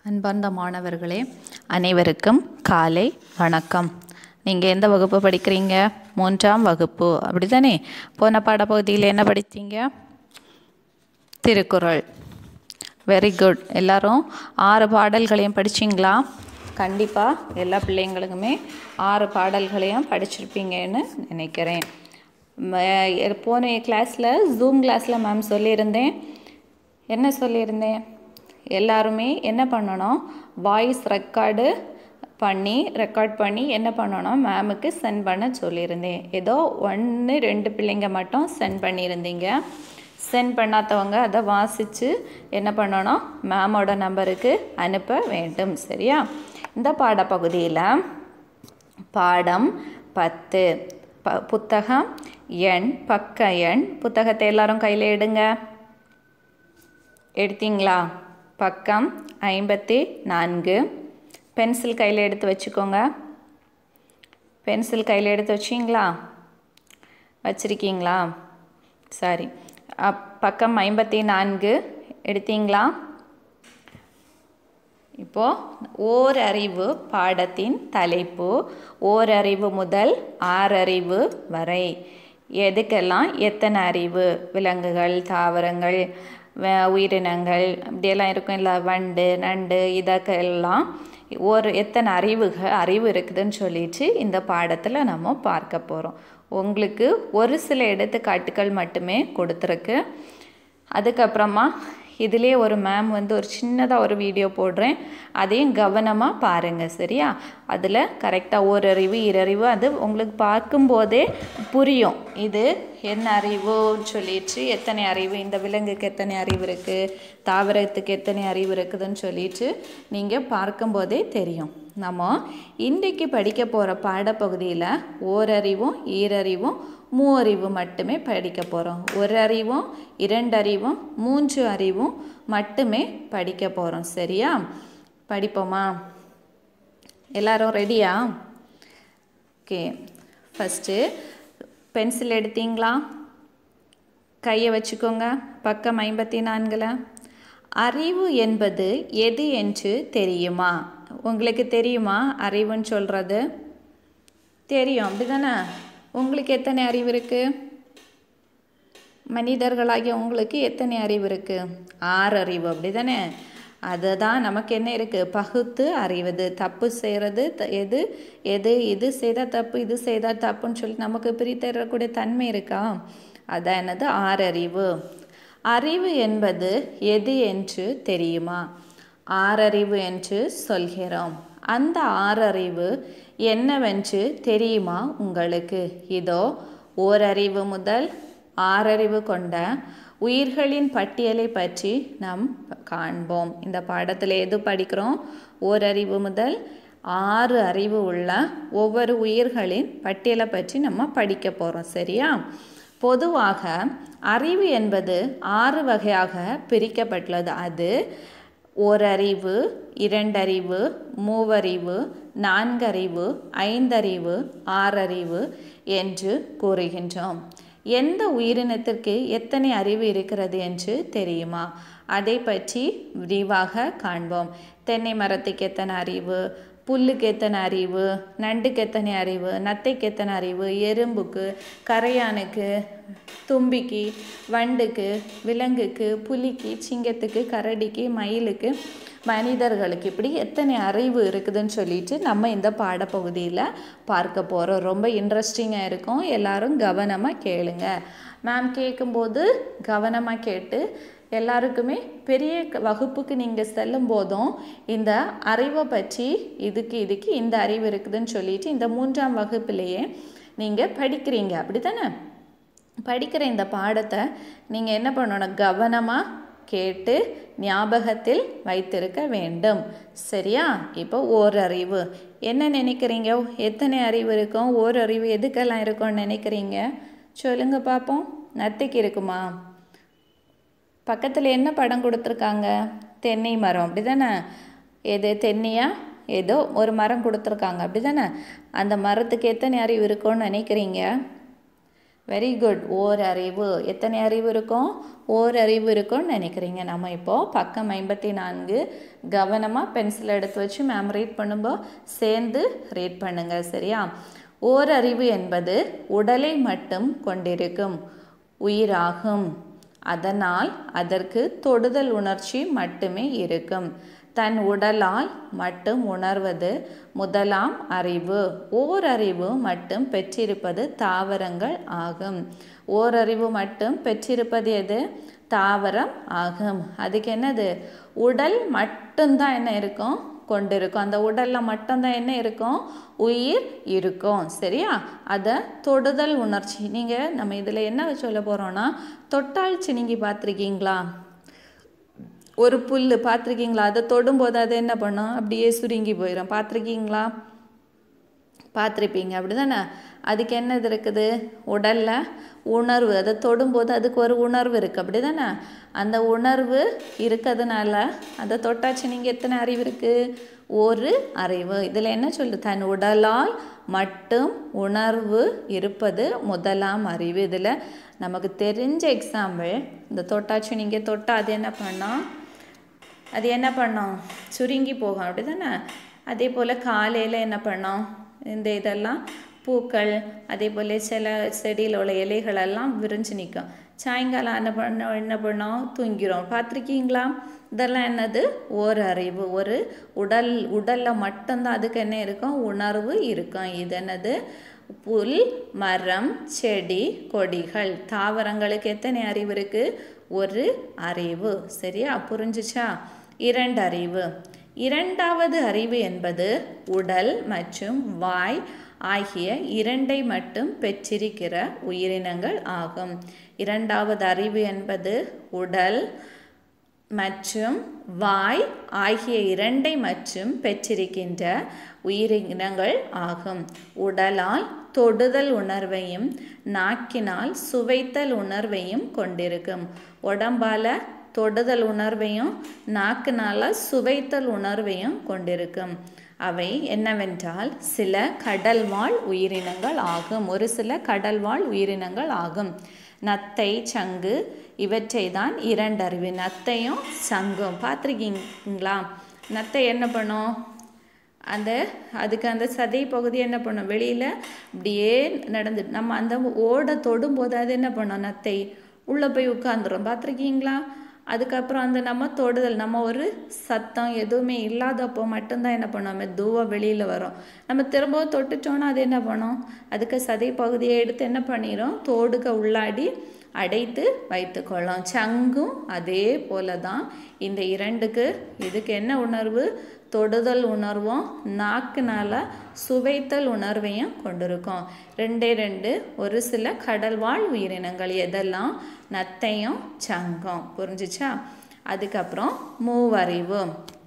அன்பார்ந்த மாணவர்களே அனைவருக்கும் காலை வணக்கம் நீங்கள் எந்த வகுப்பு படிக்கிறீங்க மூன்றாம் வகுப்பு அப்படி தானே போன பாடப்பகுதியில் என்ன படித்தீங்க திருக்குறள் வெரி குட் எல்லாரும் ஆறு பாடல்களையும் படிச்சிங்களா கண்டிப்பாக எல்லா பிள்ளைங்களுக்குமே ஆறு பாடல்களையும் படிச்சிருப்பீங்கன்னு நினைக்கிறேன் ம- போன கிளாஸில் ஜூம் கிளாஸில் மேம் சொல்லியிருந்தேன் என்ன சொல்லியிருந்தேன் எல்லாருமே என்ன பண்ணணும் வாய்ஸ் ரெக்கார்டு பண்ணி ரெக்கார்ட் பண்ணி என்ன பண்ணணும் மேமுக்கு சென்ட் பண்ண சொல்லியிருந்தேன் ஏதோ ஒன்று ரெண்டு பிள்ளைங்க மட்டும் சென்ட் பண்ணியிருந்தீங்க சென்ட் பண்ணாதவங்க அதை வாசித்து என்ன பண்ணணும் மேமோட நம்பருக்கு அனுப்ப வேண்டும் சரியா இந்த பாடப்பகுதியில் பாடம் பத்து ப புத்தகம் எண் பக்க எண் புத்தகத்தை எல்லாரும் கையில் எடுங்க எடுத்தீங்களா பக்கம் ஐம்பத்தி நான்கு பென்சில் கையில் எடுத்து வச்சுக்கோங்க பென்சில் கையில் எடுத்து வச்சிங்களா வச்சிருக்கீங்களா சரி அப் பக்கம் ஐம்பத்தி நான்கு எடுத்தீங்களா இப்போ ஓரறிவு பாடத்தின் தலைப்பு ஓரறிவு முதல் ஆறறிவு வரை எதுக்கெல்லாம் எத்தனை அறிவு விலங்குகள் தாவரங்கள் வ- உயிரினங்கள் இப்படியெல்லாம் இருக்கும் இல்லை வண்டு நண்டு இதற்கெல்லாம் ஒரு எத்தனை அறிவுகள் அறிவு இருக்குதுன்னு சொல்லிட்டு இந்த பாடத்தில் நம்ம பார்க்க போகிறோம் உங்களுக்கு ஒரு சில எடுத்துக்காட்டுகள் மட்டுமே கொடுத்துருக்கு அதுக்கப்புறமா இதிலே ஒரு மேம் வந்து ஒரு சின்னதாக ஒரு வீடியோ போடுறேன் அதையும் கவனமாக பாருங்கள் சரியா அதில் கரெக்டாக ஓரறிவு இரறிவு அது உங்களுக்கு பார்க்கும்போதே புரியும் இது என்ன அறிவுன்னு சொல்லிட்டு எத்தனை அறிவு இந்த விலங்குக்கு எத்தனை அறிவு இருக்குது தாவரத்துக்கு எத்தனை அறிவு இருக்குதுன்னு சொல்லிட்டு நீங்கள் பார்க்கும்போதே தெரியும் நம்ம இன்றைக்கு படிக்க போகிற பாடப்பகுதியில் ஓரறிவும் ஈரறிவும் மூவறிவு மட்டுமே படிக்க போகிறோம் ஒரு அறிவும் இரண்டு அறிவும் மூன்று அறிவும் மட்டுமே படிக்க போகிறோம் சரியா படிப்போமா எல்லாரும் ரெடியா ஓகே ஃபஸ்ட்டு பென்சில் எடுத்தீங்களா கையை வச்சுக்கோங்க பக்கம் ஐம்பத்தி நான்கில் அறிவு என்பது எது என்று தெரியுமா உங்களுக்கு தெரியுமா அறிவுன்னு சொல்கிறது தெரியும் அப்படிதானே உங்களுக்கு எத்தனை அறிவு இருக்குது மனிதர்களாகிய உங்களுக்கு எத்தனை அறிவு இருக்குது ஆறு அறிவு அப்படிதானே அதுதான் நமக்கு என்ன இருக்குது பகுத்து அறிவது தப்பு செய்கிறது எது எது இது செய்தால் தப்பு இது செய்தால் தப்புன்னு சொல்லி நமக்கு பிரித்தரக்கூடிய தன்மை இருக்கா அதான் என்னது ஆறறிவு அறிவு என்பது எது என்று தெரியுமா ஆறறிவு என்று சொல்கிறோம் அந்த ஆறறிவு என்னவென்று தெரியுமா உங்களுக்கு இதோ ஓரறிவு முதல் ஆறறிவு கொண்ட உயிர்களின் பட்டியலை பற்றி நாம் காண்போம் இந்த பாடத்தில் எது படிக்கிறோம் ஓரறிவு முதல் ஆறு அறிவு உள்ள ஒவ்வொரு உயிர்களின் பட்டியலை பற்றி நம்ம படிக்க போகிறோம் சரியா பொதுவாக அறிவு என்பது ஆறு வகையாக பிரிக்கப்பட்டுள்ளது அது ஓரறிவு இரண்டறிவு மூவறிவு நான்கறிவு ஐந்தறிவு ஆறறிவு என்று கூறுகின்றோம் எந்த உயிரினத்திற்கு எத்தனை அறிவு இருக்கிறது என்று தெரியுமா அதை பற்றி விரிவாக காண்போம் தென்னை மரத்துக்கு எத்தனை அறிவு புல்லுக்கு எத்தனை அறிவு நண்டுக்கு எத்தனை அறிவு நத்தைக்கு எத்தனை அறிவு எறும்புக்கு கரையானுக்கு தும்பிக்கு வண்டுக்கு விலங்குக்கு புலிக்கு சிங்கத்துக்கு கரடிக்கு மயிலுக்கு மனிதர்களுக்கு இப்படி எத்தனை அறிவு இருக்குதுன்னு சொல்லிட்டு நம்ம இந்த பாடப்பகுதியில் பார்க்க போகிறோம் ரொம்ப இன்ட்ரெஸ்டிங்காக இருக்கும் எல்லாரும் கவனமாக கேளுங்க மேம் கேட்கும்போது கவனமாக கேட்டு எல்லாருக்குமே பெரிய க- வகுப்புக்கு நீங்கள் செல்லும் போதும் இந்த அறிவை பற்றி இதுக்கு இதுக்கு இந்த அறிவு இருக்குதுன்னு சொல்லிட்டு இந்த மூன்றாம் வகுப்புலேயே நீங்கள் படிக்கிறீங்க அப்படி தானே படிக்கிற இந்த பாடத்தை நீங்கள் என்ன பண்ணணும் கவனமாக கேட்டு ஞாபகத்தில் வைத்திருக்க வேண்டும் சரியா இப்போ ஓரறிவு என்ன நினைக்கிறீங்க எத்தனை அறிவு இருக்கும் ஓரறிவு எதுக்கெல்லாம் இருக்கும்னு நினைக்கிறீங்க சொல்லுங்க பார்ப்போம் நத்தைக்கு இருக்குமா பக்கத்தில் என்ன படம் கொடுத்துருக்காங்க தென்னை மரம் அப்படி தானே எது தென்னையா ஏதோ ஒரு மரம் கொடுத்துருக்காங்க அப்படி தானே அந்த மரத்துக்கு எத்தனை அறிவு இருக்கும்னு நினைக்கிறீங்க வெரி குட் ஓர் அறிவு எத்தனை அறிவு இருக்கும் ஓர் அறிவு இருக்கும்னு நினைக்கிறீங்க நம்ம இப்போது பக்கம் ஐம்பத்தி நான்கு கவனமாக பென்சில் எடுத்து வச்சு மேம் ரீட் பண்ணும்போது சேர்ந்து ரீட் பண்ணுங்க சரியா ஓர் அறிவு என்பது உடலை மட்டும் கொண்டிருக்கும் உயிராகும் அதனால் அதற்கு தொடுதல் உணர்ச்சி மட்டுமே இருக்கும் தன் உடலால் மட்டும் உணர்வது முதலாம் அறிவு ஓரறிவு மட்டும் பெற்றிருப்பது தாவரங்கள் ஆகும் ஓரறிவு மட்டும் பெற்றிருப்பது எது தாவரம் ஆகும் அதுக்கு என்னது உடல் மட்டும்தான் என்ன இருக்கும் கொண்டிருக்கும் அந்த உடலில் மட்டும்தான் என்ன இருக்கும் உயிர் இருக்கும் சரியா அதை தொடுதல் உணர்ச்சி நீங்கள் நம்ம இதில் என்ன சொல்ல போகிறோன்னா தொட்டால் சினிங்கி பார்த்துருக்கீங்களா ஒரு புல் பார்த்துருக்கீங்களா அதை தொடும்போது அது என்ன பண்ணும் அப்படியே சுருங்கி போயிடும் பார்த்துருக்கீங்களா பார்த்துருப்பீங்க அப்படி தானே அதுக்கு என்னது இருக்குது உடலில் உணர்வு அதை தொடும்போது அதுக்கு ஒரு உணர்வு இருக்குது அப்படி தானே அந்த உணர்வு இருக்கிறதுனால அதை தொட்டாச்சு நீங்கள் எத்தனை அறிவு இருக்குது ஒரு அறிவு இதில் என்ன சொல்லு தன் உடலால் மட்டும் உணர்வு இருப்பது முதலாம் அறிவு இதில் நமக்கு தெரிஞ்ச எக்ஸாம்பிள் இந்த தொட்டாச்சு நீங்கள் தொட்டால் அது என்ன பண்ணோம் அது என்ன பண்ணோம் சுருங்கி போகும் அப்படி தானே அதே போல் காலையில் என்ன பண்ணோம் இந்த இதெல்லாம் பூக்கள் அதே போல் சில செடியில் உள்ள இலைகளெல்லாம் விரிஞ்சு நிற்கும் சாயங்காலம் என்ன பண்ண என்ன பண்ணோம் தூங்கிறோம் பார்த்துருக்கீங்களா இதெல்லாம் என்னது ஒரு அறிவு ஒரு உடல் உடலில் மட்டும்தான் அதுக்கு என்ன இருக்கும் உணர்வு இருக்கும் இது என்னது புல் மரம் செடி கொடிகள் தாவரங்களுக்கு எத்தனை அறிவு இருக்குது ஒரு அறிவு சரியா புரிஞ்சுச்சா இரண்டு அறிவு இரண்டாவது அறிவு என்பது உடல் மற்றும் வாய் ஆகிய இரண்டை மட்டும் பெற்றிருக்கிற உயிரினங்கள் ஆகும் இரண்டாவது அறிவு என்பது உடல் மற்றும் வாய் ஆகிய இரண்டை மற்றும் பெற்றிருக்கின்ற உயிரினங்கள் ஆகும் உடலால் தொடுதல் உணர்வையும் நாக்கினால் சுவைத்தல் உணர்வையும் கொண்டிருக்கும் உடம்பால தொடுதல் உணர்வையும் நாக்குனால சுவைத்தல் உணர்வையும் கொண்டிருக்கும் அவை என்னவென்றால் சில கடல்வாழ் உயிரினங்கள் ஆகும் ஒரு சில கடல்வாழ் உயிரினங்கள் ஆகும் நத்தை சங்கு இவற்றை தான் இரண்டறிவு நத்தையும் சங்கும் பார்த்துருக்கீங்களா நத்தை என்ன பண்ணும் அந்த அதுக்கு அந்த சதை பகுதி என்ன பண்ணும் வெளியில் இப்படியே நடந்து நம்ம அந்த ஓட தொடும்போது அது என்ன பண்ணும் நத்தை உள்ளே போய் உட்காந்துரும் பார்த்துருக்கீங்களா அதுக்கப்புறம் அந்த நம்ம தொடுதல் நம்ம ஒரு சத்தம் எதுவுமே இல்லாதப்போ மட்டும்தான் என்ன பண்ணோம் மெதுவாக வெளியில் வரும் நம்ம திரும்பவும் தொட்டுட்டோன்னா அது என்ன பண்ணும் அதுக்கு சதை பகுதியை எடுத்து என்ன பண்ணிடும் தோடுக உள்ளாடி அடைத்து வைத்துக்கொள்ளும் சங்கும் அதே போல தான் இந்த இரண்டுக்கு இதுக்கு என்ன உணர்வு தொடுதல் உணர்வும் நாக்குனால சுவைத்தல் உணர்வையும் கொண்டிருக்கும் ரெண்டே ரெண்டு ஒரு சில கடல்வாழ் உயிரினங்கள் எதெல்லாம் நத்தையும் சங்கம் புரிஞ்சுச்சா அதுக்கப்புறம் மூவறிவு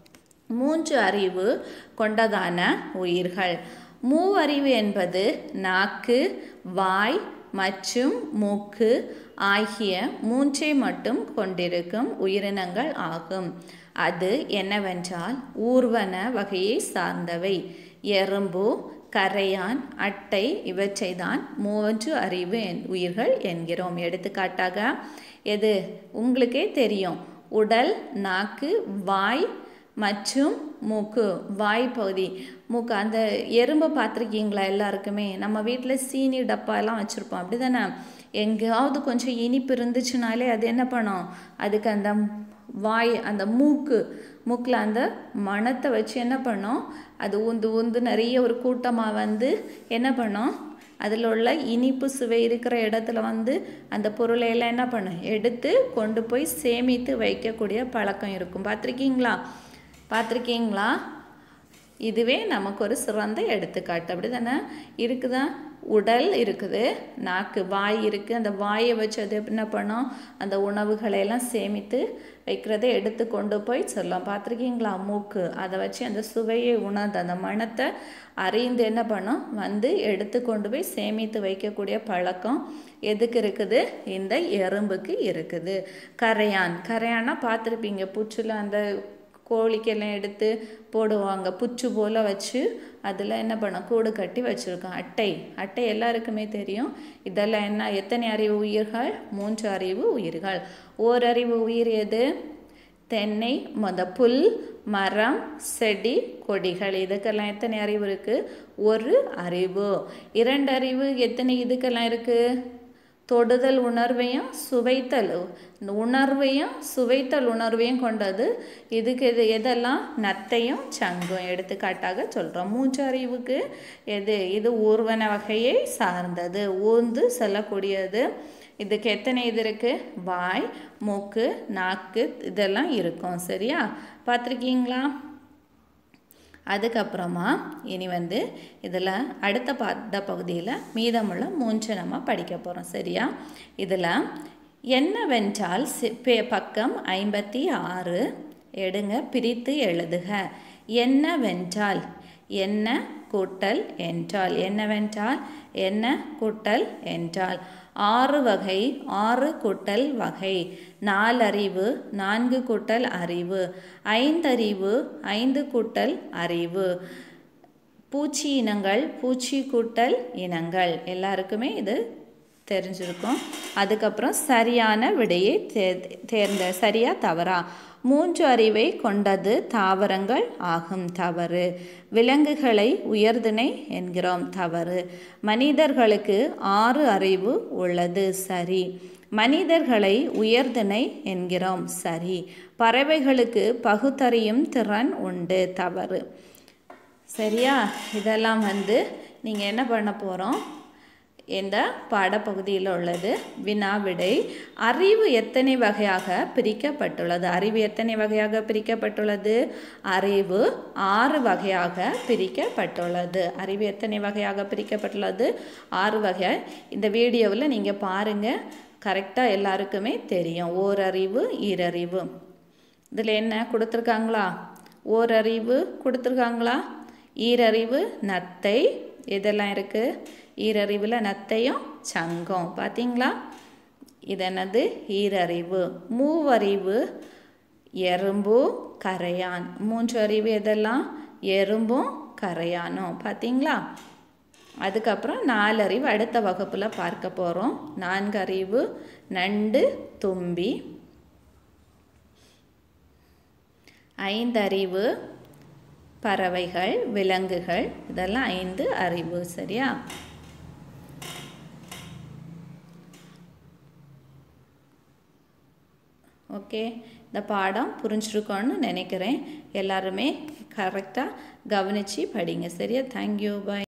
மூன்று அறிவு கொண்டதான உயிர்கள் மூவறிவு என்பது நாக்கு வாய் மற்றும் மூக்கு ஆகிய மூன்றை மட்டும் கொண்டிருக்கும் உயிரினங்கள் ஆகும் அது என்னவென்றால் ஊர்வன வகையை சார்ந்தவை எறும்பு கரையான் அட்டை இவற்றை தான் மூன்று அறிவு என் உயிர்கள் என்கிறோம் எடுத்துக்காட்டாக எது உங்களுக்கே தெரியும் உடல் நாக்கு வாய் மற்றும் மூக்கு வாய் பகுதி மூக்கு அந்த எறும்பை பார்த்துருக்கீங்களா எல்லாருக்குமே நம்ம வீட்டில் சீனி டப்பாலாம் வச்சுருப்போம் அப்படி தானே எங்கேயாவது கொஞ்சம் இனிப்பு இருந்துச்சுனாலே அது என்ன பண்ணும் அதுக்கு அந்த வாய் அந்த மூக்கு மூக்கில் அந்த மணத்தை வச்சு என்ன பண்ணோம் அது ஊந்து ஊந்து நிறைய ஒரு கூட்டமாக வந்து என்ன பண்ணோம் அதில் உள்ள இனிப்பு சுவை இருக்கிற இடத்துல வந்து அந்த பொருளை எல்லாம் என்ன பண்ணும் எடுத்து கொண்டு போய் சேமித்து வைக்கக்கூடிய பழக்கம் இருக்கும் பார்த்துருக்கீங்களா பார்த்துருக்கீங்களா இதுவே நமக்கு ஒரு சிறந்த எடுத்துக்காட்டு அப்படி தானே இருக்குதா உடல் இருக்குது நாக்கு வாய் இருக்குது அந்த வாயை வச்சு அது என்ன பண்ணோம் அந்த உணவுகளை எல்லாம் சேமித்து வைக்கிறதை எடுத்து கொண்டு போய் சொல்லும் பார்த்துருக்கீங்களா மூக்கு அதை வச்சு அந்த சுவையை உணர்ந்து அந்த மணத்தை அறிந்து என்ன பண்ணோம் வந்து எடுத்து கொண்டு போய் சேமித்து வைக்கக்கூடிய பழக்கம் எதுக்கு இருக்குது இந்த எறும்புக்கு இருக்குது கரையான் கரையானா பார்த்துருப்பீங்க பூச்சில் அந்த கோழிக்கெல்லாம் எடுத்து போடுவாங்க புச்சு போல் வச்சு அதில் என்ன பண்ணோம் கூடு கட்டி வச்சுருக்கோம் அட்டை அட்டை எல்லாருக்குமே தெரியும் இதெல்லாம் என்ன எத்தனை அறிவு உயிர்கள் மூன்று அறிவு உயிர்கள் ஓரறிவு உயிர் எது தென்னை மொத புல் மரம் செடி கொடிகள் இதுக்கெல்லாம் எத்தனை அறிவு இருக்குது ஒரு அறிவு இரண்டு அறிவு எத்தனை இதுக்கெல்லாம் இருக்குது தொடுதல் உணர்வையும் சுவைத்தல் உணர்வையும் சுவைத்தல் உணர்வையும் கொண்டது இதுக்கு இது எதெல்லாம் நத்தையும் சங்கும் எடுத்துக்காட்டாக சொல்கிறோம் மூன்று அறிவுக்கு எது இது ஊர்வன வகையை சார்ந்தது ஊர்ந்து செல்லக்கூடியது இதுக்கு எத்தனை இது இருக்குது வாய் மூக்கு நாக்கு இதெல்லாம் இருக்கும் சரியா பார்த்துருக்கீங்களா அதுக்கப்புறமா இனி வந்து இதில் அடுத்த பாட பகுதியில் மீதமுள்ள மூன்று நம்ம படிக்க போகிறோம் சரியா இதில் என்னவென்றால் பக்கம் ஐம்பத்தி ஆறு எடுங்க பிரித்து எழுதுக என்னவென்றால் என்ன கூட்டல் என்றால் என்னவென்றால் என்ன கூட்டல் என்றால் ஆறு வகை ஆறு கூட்டல் வகை நாலறிவு நான்கு கூட்டல் அறிவு ஐந்தறிவு ஐந்து கூட்டல் அறிவு பூச்சி இனங்கள் பூச்சி கூட்டல் இனங்கள் எல்லாருக்குமே இது தெரிஞ்சிருக்கும் அதுக்கப்புறம் சரியான விடையை தேர்ந்த சரியா தவறா மூன்று அறிவை கொண்டது தாவரங்கள் ஆகும் தவறு விலங்குகளை உயர்திணை என்கிறோம் தவறு மனிதர்களுக்கு ஆறு அறிவு உள்ளது சரி மனிதர்களை உயர்திணை என்கிறோம் சரி பறவைகளுக்கு பகுத்தறியும் திறன் உண்டு தவறு சரியா இதெல்லாம் வந்து நீங்கள் என்ன பண்ண போகிறோம் இந்த பாடப்பகுதியில் உள்ளது வினா விடை அறிவு எத்தனை வகையாக பிரிக்கப்பட்டுள்ளது அறிவு எத்தனை வகையாக பிரிக்கப்பட்டுள்ளது அறிவு ஆறு வகையாக பிரிக்கப்பட்டுள்ளது அறிவு எத்தனை வகையாக பிரிக்கப்பட்டுள்ளது ஆறு வகை இந்த வீடியோவில் நீங்கள் பாருங்கள் கரெக்டாக எல்லாருக்குமே தெரியும் ஓரறிவு ஈரறிவு இதில் என்ன கொடுத்துருக்காங்களா ஓரறிவு கொடுத்துருக்காங்களா ஈரறிவு நத்தை இதெல்லாம் இருக்குது ஈரறிவில் நத்தையும் சங்கம் பார்த்தீங்களா இது என்னது ஈரறிவு மூவறிவு எறும்பு கரையான் மூன்று அறிவு எதெல்லாம் எறும்பும் கரையானும் பார்த்தீங்களா அதுக்கப்புறம் நாலறிவு அடுத்த வகுப்பில் பார்க்க போகிறோம் நான்கு அறிவு நண்டு தும்பி ஐந்தறிவு பறவைகள் விலங்குகள் இதெல்லாம் ஐந்து அறிவு சரியா ஓகே இந்த பாடம் புரிஞ்சிருக்கோன்னு நினைக்கிறேன் எல்லாருமே கரெக்டாக கவனித்து படிங்க சரியா தேங்க்யூ பாய்